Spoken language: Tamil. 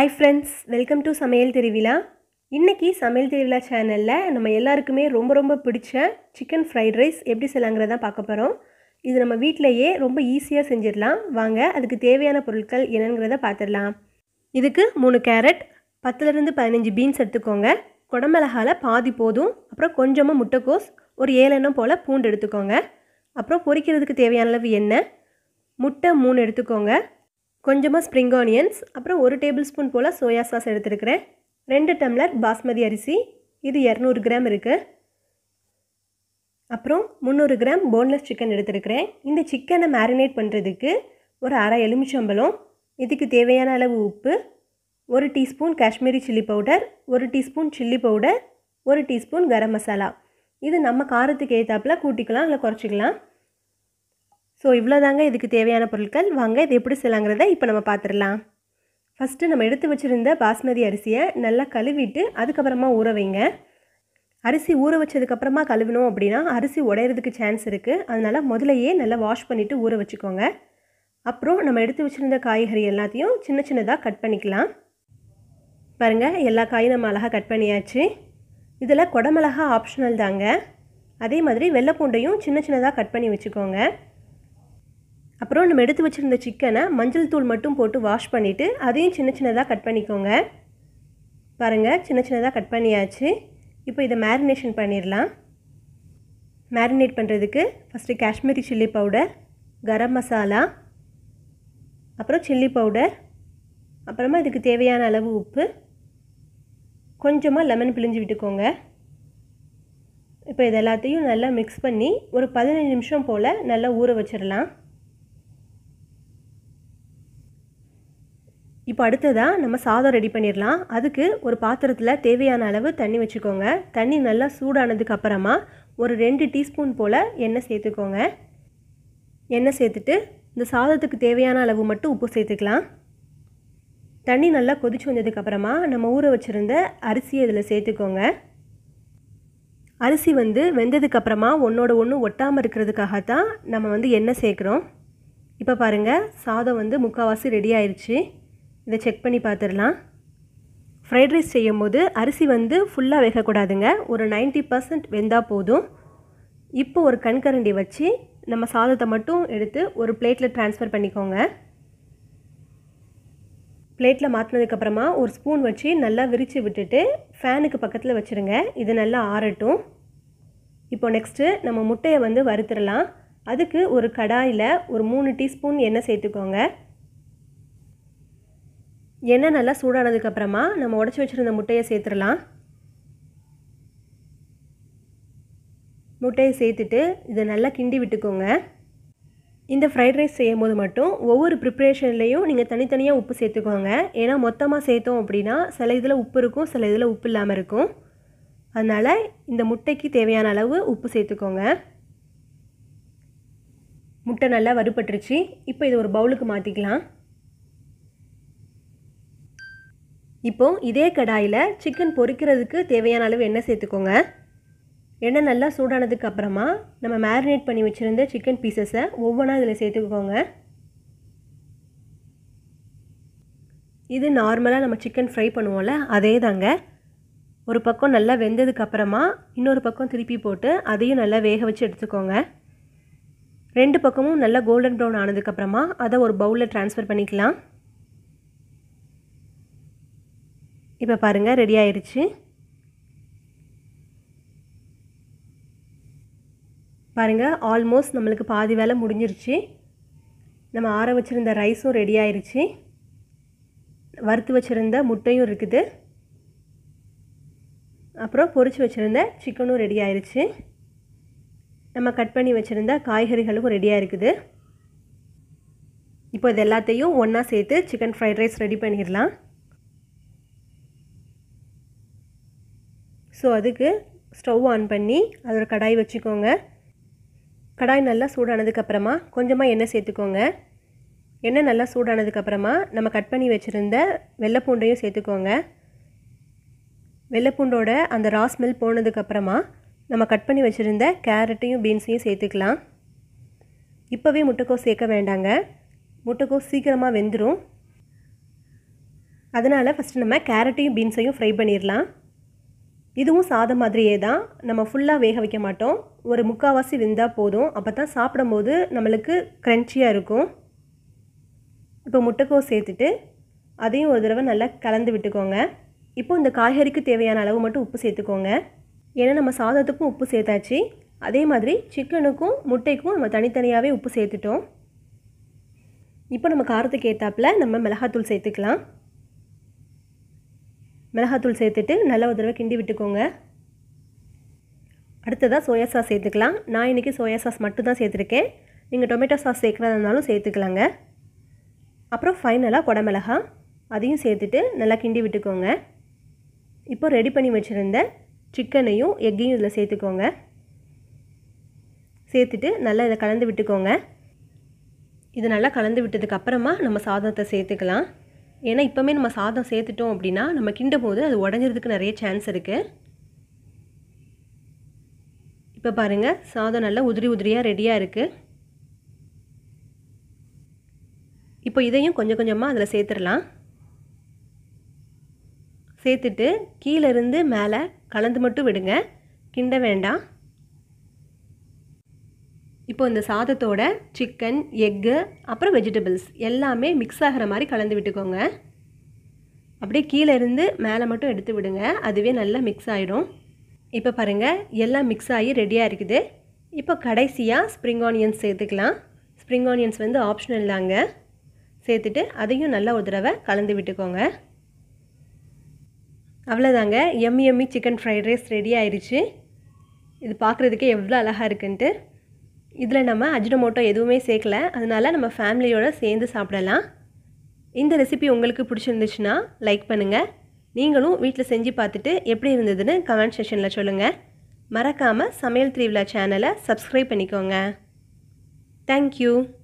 ஹாய் ஃப்ரெண்ட்ஸ் வெல்கம் டு சமையல் திருவிழா இன்றைக்கி சமையல் திருவிழா சேனலில் நம்ம எல்லாருக்குமே ரொம்ப ரொம்ப பிடிச்ச சிக்கன் ஃப்ரைட் ரைஸ் எப்படி செய்யலாங்கிறத பார்க்க போகிறோம் இது நம்ம வீட்டிலையே ரொம்ப ஈஸியாக செஞ்சிடலாம் வாங்க அதுக்கு தேவையான பொருட்கள் என்னங்கிறத பார்த்துடலாம் இதுக்கு மூணு கேரட் பத்துலேருந்து பதினஞ்சு பீன்ஸ் எடுத்துக்கோங்க குடமிளகால பாதி போதும் அப்புறம் கொஞ்சமாக முட்டைக்கோஸ் ஒரு ஏழு எண்ணம் போல் பூண்டு எடுத்துக்கோங்க அப்புறம் பொரிக்கிறதுக்கு தேவையான அளவு எண்ணெய் முட்டை மூணு எடுத்துக்கோங்க கொஞ்சமாக ஸ்ப்ரிங் ஆனியன்ஸ் அப்புறம் ஒரு டேபிள் ஸ்பூன் போல் சோயா சாஸ் எடுத்துருக்கிறேன் ரெண்டு டம்ளர் பாஸ்மதி அரிசி இது இரநூறு கிராம் இருக்குது அப்புறம் முந்நூறு கிராம் போன்லெஸ் சிக்கன் எடுத்துருக்கிறேன் இந்த சிக்கனை மேரினேட் பண்ணுறதுக்கு ஒரு அரை எலுமிச்சம்பழம் இதுக்கு தேவையான அளவு உப்பு ஒரு டீஸ்பூன் காஷ்மீரி சில்லி பவுடர் ஒரு டீஸ்பூன் சில்லி பவுடர் ஒரு டீஸ்பூன் கரம் மசாலா இது நம்ம காரத்துக்கு ஏற்றாப்புல கூட்டிக்கலாம் இல்லை குறைச்சிக்கலாம் ஸோ இவ்வளோதாங்க இதுக்கு தேவையான பொருட்கள் வாங்க இது எப்படி செய்யலாங்கிறத இப்போ நம்ம பார்த்துடலாம் ஃபஸ்ட்டு நம்ம எடுத்து வச்சுருந்த பாஸ்மதி அரிசியை நல்லா கழுவிட்டு அதுக்கப்புறமா ஊற வைங்க அரிசி ஊற வச்சதுக்கப்புறமா கழுவினோம் அப்படின்னா அரிசி உடையிறதுக்கு சான்ஸ் இருக்குது அதனால் முதலையே நல்லா வாஷ் பண்ணிவிட்டு ஊற வச்சுக்கோங்க அப்புறம் நம்ம எடுத்து வச்சுருந்த காய்கறி எல்லாத்தையும் சின்ன சின்னதாக கட் பண்ணிக்கலாம் பாருங்கள் எல்லா காயும் நம்ம அழகாக கட் பண்ணியாச்சு இதில் குடமிளகா ஆப்ஷனல் தாங்க அதே மாதிரி வெள்ளைப்பூண்டையும் சின்ன சின்னதாக கட் பண்ணி வச்சுக்கோங்க அப்புறம் நம்ம எடுத்து வச்சுருந்த சிக்கனை மஞ்சள் தூள் மட்டும் போட்டு வாஷ் பண்ணிவிட்டு அதையும் சின்ன சின்னதாக கட் பண்ணிக்கோங்க பாருங்கள் சின்ன சின்னதாக கட் பண்ணியாச்சு இப்போ இதை மேரினேஷன் பண்ணிடலாம் மேரினேட் பண்ணுறதுக்கு first Kashmiri chilli powder garam masala அப்புறம் சில்லி பவுடர் அப்புறமா இதுக்கு தேவையான அளவு உப்பு கொஞ்சமாக லெமன் பிழிஞ்சு விட்டுக்கோங்க இப்போ இது எல்லாத்தையும் நல்லா மிக்ஸ் பண்ணி ஒரு பதினஞ்சு நிமிஷம் போல் நல்லா ஊற வச்சிடலாம் இப்போ அடுத்ததாக நம்ம சாதம் ரெடி பண்ணிடலாம் அதுக்கு ஒரு பாத்திரத்தில் தேவையான அளவு தண்ணி வச்சுக்கோங்க தண்ணி நல்லா சூடானதுக்கு அப்புறமா ஒரு ரெண்டு டீஸ்பூன் போல் எண்ணெய் சேர்த்துக்கோங்க எண்ணெய் சேர்த்துட்டு இந்த சாதத்துக்கு தேவையான அளவு மட்டும் உப்பு சேர்த்துக்கலாம் தண்ணி நல்லா கொதிச்சு வந்ததுக்கப்புறமா நம்ம ஊற வச்சுருந்த அரிசியை இதில் சேர்த்துக்கோங்க அரிசி வந்து வெந்ததுக்கப்புறமா ஒன்றோட ஒன்று ஒட்டாமல் இருக்கிறதுக்காகத்தான் நம்ம வந்து எண்ணெய் சேர்க்குறோம் இப்போ பாருங்கள் சாதம் வந்து முக்கால்வாசி ரெடி ஆயிடுச்சு இதை செக் பண்ணி பார்த்துடலாம் ஃப்ரைட் ரைஸ் செய்யும் போது அரிசி வந்து ஃபுல்லாக வேகக்கூடாதுங்க ஒரு நைன்ட்டி பர்சன்ட் வெந்தால் போதும் இப்போ ஒரு கண்கரண்டி வச்சு நம்ம சாதத்தை மட்டும் எடுத்து ஒரு பிளேட்டில் ட்ரான்ஸ்ஃபர் பண்ணிக்கோங்க பிளேட்டில் மாற்றினதுக்கப்புறமா ஒரு ஸ்பூன் வச்சு நல்லா விரித்து விட்டுட்டு ஃபேனுக்கு பக்கத்தில் வச்சுருங்க இது நல்லா ஆறட்டும் இப்போ நெக்ஸ்ட்டு நம்ம முட்டையை வந்து வறுத்துடலாம் அதுக்கு ஒரு கடாயில் ஒரு மூணு டீஸ்பூன் எண்ணெய் சேர்த்துக்கோங்க எண்ணெய் நல்லா சூடானதுக்கப்புறமா நம்ம உடச்சி வச்சுருந்த முட்டையை சேர்த்துடலாம் முட்டையை சேர்த்துட்டு இதை நல்லா கிண்டி விட்டுக்கோங்க இந்த ஃப்ரைட் ரைஸ் செய்யும் போது மட்டும் ஒவ்வொரு ப்ரிப்ரேஷன்லேயும் நீங்கள் தனித்தனியாக உப்பு சேர்த்துக்கோங்க ஏன்னா மொத்தமாக சேர்த்தோம் அப்படின்னா சில இதில் உப்பு இருக்கும் சில இதில் உப்பு இல்லாமல் இருக்கும் அதனால் இந்த முட்டைக்கு தேவையான அளவு உப்பு சேர்த்துக்கோங்க முட்டை நல்லா வறுபட்டுருச்சு இப்போ இது ஒரு பவுலுக்கு மாற்றிக்கலாம் இப்போது இதே கடாயில் சிக்கன் பொரிக்கிறதுக்கு தேவையான அளவு எண்ணெய் சேர்த்துக்கோங்க எண்ணெய் நல்லா சூடானதுக்கு அப்புறமா நம்ம மேரினேட் பண்ணி வச்சுருந்த சிக்கன் பீசஸை ஒவ்வொன்றா இதில் சேர்த்துக்கோங்க இது நார்மலாக நம்ம சிக்கன் ஃப்ரை பண்ணுவோம்ல அதே தாங்க ஒரு பக்கம் நல்லா வெந்ததுக்கு அப்புறமா இன்னொரு பக்கம் திருப்பி போட்டு அதையும் நல்லா வேக வச்சு எடுத்துக்கோங்க ரெண்டு பக்கமும் நல்லா கோல்டன் ப்ரௌன் ஆனதுக்கப்புறமா அதை ஒரு பவுலில் ட்ரான்ஸ்ஃபர் பண்ணிக்கலாம் இப்போ பாருங்கள் ரெடி ஆயிடுச்சு பாருங்கள் ஆல்மோஸ்ட் நம்மளுக்கு பாதி வேலை முடிஞ்சிருச்சு நம்ம ஆற வச்சுருந்த ரைஸும் ரெடி ஆயிடுச்சு வறுத்து வச்சுருந்த முட்டையும் இருக்குது அப்புறம் பொரித்து வச்சுருந்த சிக்கனும் ரெடி ஆயிடுச்சு நம்ம கட் பண்ணி வச்சுருந்த காய்கறிகளும் ரெடியாக இருக்குது இப்போ இது எல்லாத்தையும் ஒன்றா சேர்த்து சிக்கன் ஃப்ரைட் ரைஸ் ரெடி பண்ணிடலாம் ஸோ அதுக்கு ஸ்டவ் ஆன் பண்ணி அதோட கடாய் வச்சுக்கோங்க கடாய் நல்லா சூடானதுக்கப்புறமா கொஞ்சமாக எண்ணெய் சேர்த்துக்கோங்க எண்ணெய் நல்லா சூடானதுக்கப்புறமா நம்ம கட் பண்ணி வச்சுருந்த வெள்ளைப்பூண்டையும் சேர்த்துக்கோங்க வெள்ளைப்பூண்டோட அந்த ரா ஸ்மெல் போனதுக்கப்புறமா நம்ம கட் பண்ணி வச்சுருந்த கேரட்டையும் பீன்ஸையும் சேர்த்துக்கலாம் இப்போவே முட்டைக்கோஸ் சேர்க்க வேண்டாங்க முட்டைக்கோஸ் சீக்கிரமாக வெந்துடும் அதனால் ஃபஸ்ட்டு நம்ம கேரட்டையும் பீன்ஸையும் ஃப்ரை பண்ணிடலாம் இதுவும் சாதம் மாதிரியே தான் நம்ம ஃபுல்லாக வேக வைக்க மாட்டோம் ஒரு முக்கால்வாசி வெந்தால் போதும் அப்போ தான் சாப்பிடும்போது நம்மளுக்கு க்ரன்ச்சியாக இருக்கும் இப்போ முட்டைக்கோஸ் சேர்த்துட்டு அதையும் ஒரு தடவை நல்லா கலந்து விட்டுக்கோங்க இப்போ இந்த காய்கறிக்கு தேவையான அளவு மட்டும் உப்பு சேர்த்துக்கோங்க ஏன்னா நம்ம சாதத்துக்கும் உப்பு சேர்த்தாச்சு அதே மாதிரி சிக்கனுக்கும் முட்டைக்கும் நம்ம தனித்தனியாகவே உப்பு சேர்த்துட்டோம் இப்போ நம்ம காரத்துக்கு ஏற்றாப்புல நம்ம மிளகாத்தூள் சேர்த்துக்கலாம் மிளகாத்தூள் சேர்த்துட்டு நல்லா ஒரு தடவை கிண்டி விட்டுக்கோங்க அடுத்ததாக சோயா சாஸ் சேர்த்துக்கலாம் நான் இன்றைக்கி சோயா சாஸ் மட்டும் தான் சேர்த்துருக்கேன் நீங்கள் டொமேட்டோ சாஸ் சேர்க்குறதுனாலும் சேர்த்துக்கலாங்க அப்புறம் ஃபைனலாக குடமிளகா அதையும் சேர்த்துட்டு நல்லா கிண்டி விட்டுக்கோங்க இப்போ ரெடி பண்ணி வச்சுருந்த சிக்கனையும் எக்கையும் இதில் சேர்த்துக்கோங்க சேர்த்துட்டு நல்லா இதை கலந்து விட்டுக்கோங்க இது நல்லா கலந்து விட்டதுக்கு அப்புறமா நம்ம சாதத்தை சேர்த்துக்கலாம் ஏன்னா இப்போமே நம்ம சாதம் சேர்த்துட்டோம் அப்படின்னா நம்ம கிண்டும் போது அது உடஞ்சிறதுக்கு நிறைய சான்ஸ் இருக்குது இப்போ பாருங்கள் சாதம் நல்லா உதிரி உதிரியாக ரெடியாக இருக்குது இப்போ இதையும் கொஞ்சம் கொஞ்சமாக அதில் சேர்த்துடலாம் சேர்த்துட்டு கீழேருந்து மேலே கலந்து மட்டும் விடுங்க கிண்ட வேண்டாம் இப்போ இந்த சாதத்தோட சிக்கன் எக்கு அப்புறம் வெஜிடபிள்ஸ் எல்லாமே மிக்ஸ் ஆகிற மாதிரி கலந்து விட்டுக்கோங்க அப்படியே கீழே இருந்து மேலே மட்டும் எடுத்து விடுங்க அதுவே நல்லா மிக்ஸ் ஆகிடும் இப்போ பாருங்கள் எல்லாம் மிக்ஸ் ஆகி ரெடியாக இருக்குது இப்போ கடைசியாக ஸ்ப்ரிங் ஆனியன்ஸ் சேர்த்துக்கலாம் ஸ்ப்ரிங் ஆனியன்ஸ் வந்து ஆப்ஷனல் தாங்க சேர்த்துட்டு அதையும் நல்லா ஒரு தடவை கலந்து விட்டுக்கோங்க அவ்வளோதாங்க எம்மி எம்மி சிக்கன் ஃப்ரைட் ரைஸ் ரெடி ஆயிடுச்சு இது பார்க்குறதுக்கே எவ்வளோ அழகாக இருக்குன்ட்டு இதில் நம்ம அஜினமோட்டோ எதுவுமே சேர்க்கல அதனால் நம்ம ஃபேமிலியோடு சேர்ந்து சாப்பிடலாம் இந்த ரெசிபி உங்களுக்கு பிடிச்சிருந்துச்சுன்னா லைக் பண்ணுங்கள் நீங்களும் வீட்டில் செஞ்சு பார்த்துட்டு எப்படி இருந்ததுன்னு கமெண்ட் செஷனில் சொல்லுங்கள் மறக்காமல் சமையல் திருவிழா சேனலை சப்ஸ்கிரைப் பண்ணிக்கோங்க தேங்க்யூ